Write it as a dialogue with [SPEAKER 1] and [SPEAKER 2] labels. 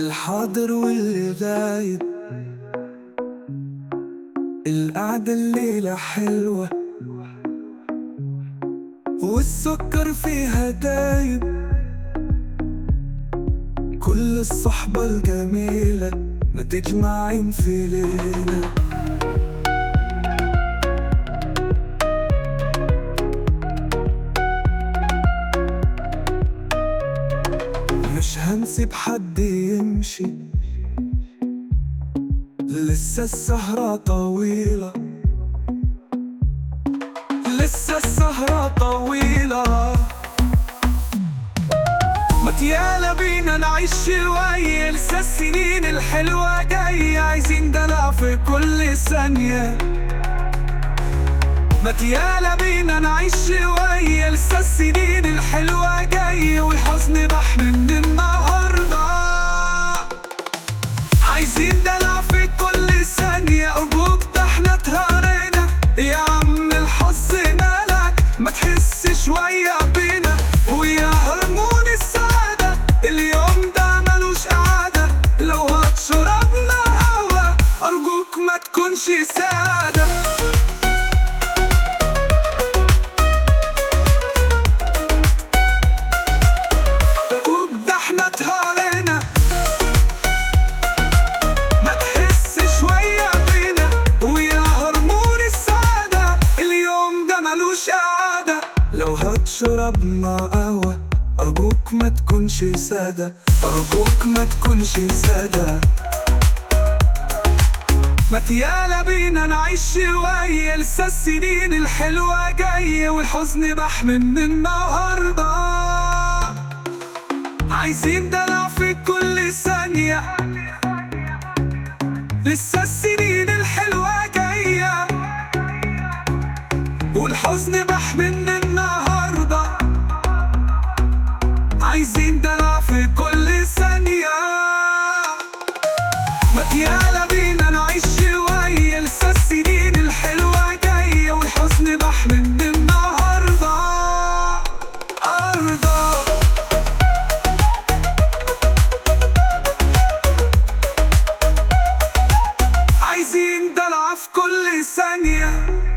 [SPEAKER 1] الحاضر واللي غايب القعدة الليلة حلوة والسكر فيها دايب كل الصحبة الجميلة متجمعين في ليلة مش هنسيب حد يمشي لسه السهرة طويلة لسه السهرة طويلة ما يالا بينا نعيش شوية لسه السنين الحلوة جاية عايزين دلع في كل ثانية ما يالا بينا نعيش شوية لسه السنين الحلوة جاية والحزن راح من النهاردة عايزين دلع في كل ثانية أرجوك ده احنا اتهرينا يا عم الحظ مالك ما تحس شوية بينا ويا هرمون السعادة اليوم ده ملوش قعدة لو هتشربنا قهوة أرجوك ما تكونش سادة وده احنا اتهرينا ما تحس شوية بينا ويا هرمون السعادة اليوم ده ملوش قعدة لو هتشربنا قهوة أرجوك ما تكونش سادة أرجوك ما تكونش سادة ما يالا بينا نعيش شوية لسه السنين الحلوة جاية والحزن بح من النهاردة عايزين دلع في كل ثانية لسه السنين الحلوة جاية والحزن بح من النهاردة عايزين دلع في كل ثانية ما يالا بينا نعيش شوية لسه السنين الحلوة جاية والحزن بح من النهاردة أرضى عايزين دلع في كل ثانية